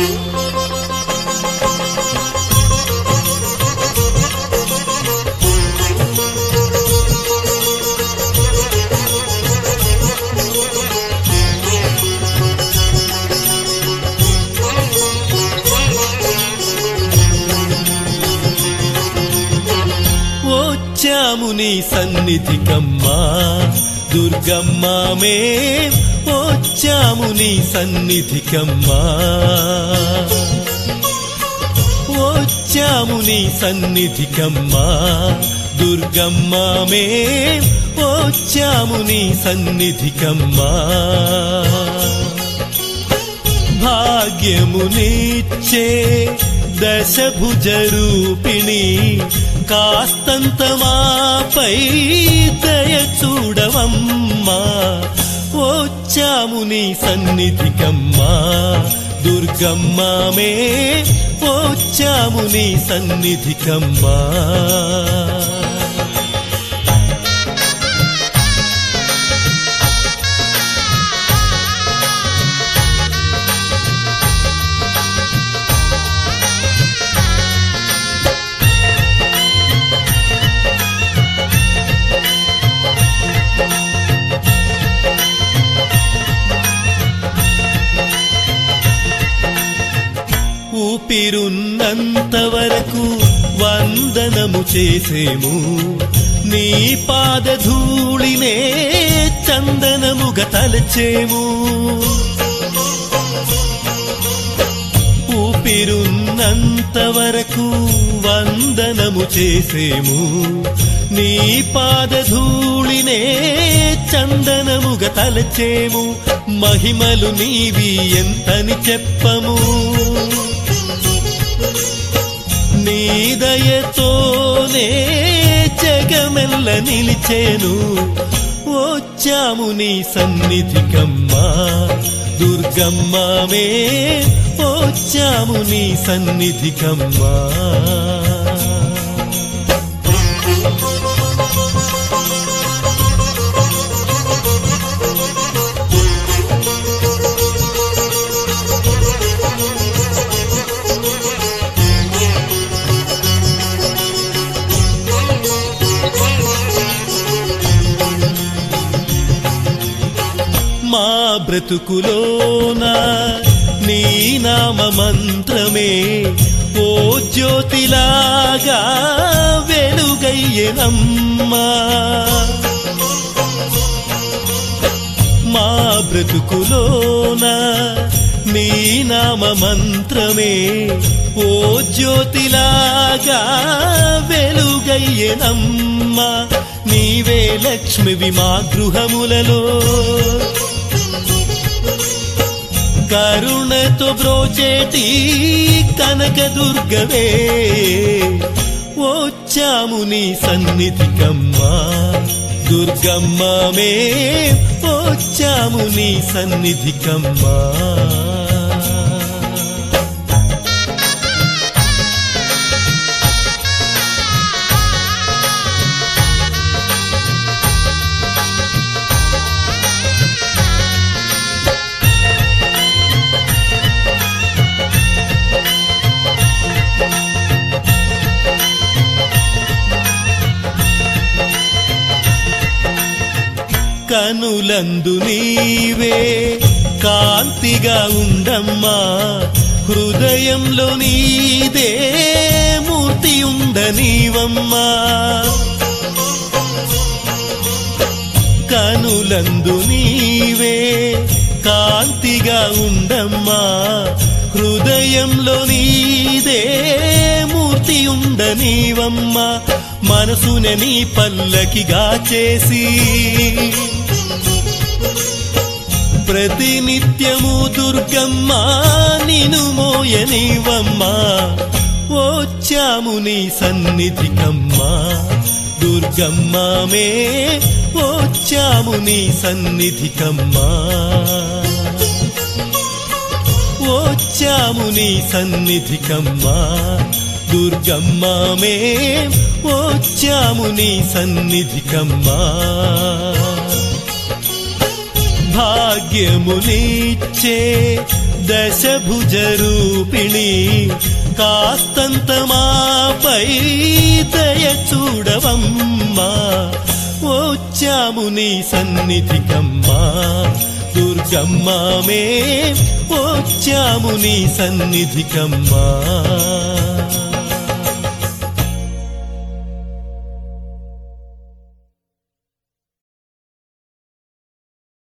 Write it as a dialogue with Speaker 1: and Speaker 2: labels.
Speaker 1: వచ్చాము నీ సన్నిధికమ్మా దుర్గమ్మ మే వచ్చాము నీ సన్నిధికమ్మా వచ్చాము నీ సన్నిధికమ్మా దుర్గమ్మ మే వచ్చాము నీ సన్నిధికమ్మా భాగ్యమునిచ్చే దశభుజ రూపిణి కాస్తంత మాపై దయ చూడవమ్మా వచ్చాము నీ సన్నిధికమ్మా దుర్గమ్మ మే వచ్చాము నీ సన్నిధికమ్మా ఊపిరున్నంత వరకు వందనము చేసేము నీ పాదధూళినే చందనముగా తలచేము ఊపిరున్నంత వరకు వందనము చేసేము నీ పాదధూళినే చందనముగా తలచేము మహిమలు నీవి ఎంతని చెప్పము నీ దయతోనే జగమెల్ల నిలిచేను వచ్చాము నీ సన్నిధికమ్మా దుర్గమ్మ మే వచ్చాము నీ సన్నిధికమ్మా మా బ్రతుకులోన నీ నామ మంత్రమే ఓ జ్యోతిలాగా వెలుగయ్యనమ్మా మా బ్రతుకులోన నీ నామ మంత్రమే ఓ జ్యోతిలాగా వెలుగయ్యనమ్మా నీవే లక్ష్మివి మా గృహములలో కరుణతో బ్రోచేటి కనక దుర్గవే వచ్చాము నీ సన్నిధికమ్మా దుర్గమ్మ మే వచ్చాము నీ సన్నిధికమ్మా కనులందు నీవే కాంతిగా ఉండమ్మా హృదయంలో నీదే మూర్తి ఉండనీవమ్మా కనులందు నీవే కాంతిగా ఉండమ్మా హృదయంలో నీదే మూర్తి ఉండనీవమ్మా మనసున నీ పల్లకిగా చేసి ప్రతినిత్యము దుర్గమ్మ నిను మోయనివమ్మా వచ్చాము నీ సన్నిధికమ్మా దుర్గమ్మ మే వచ్చాము నీ సన్నిధికమ్మా వచ్చాము నీ సన్నిధికమ్మా దుర్గమ్మ మే వచ్చాము నీ సన్నిధికమ్మా భాగ్యమునిచ్చే దశభుజ రూపిణి కాస్తంత మాపై దయ చూడవమ్మా వచ్చాము నీ సన్నిధికమ్మా దుర్గమ్మా మే వచ్చాము నీ సన్నిధికమ్మా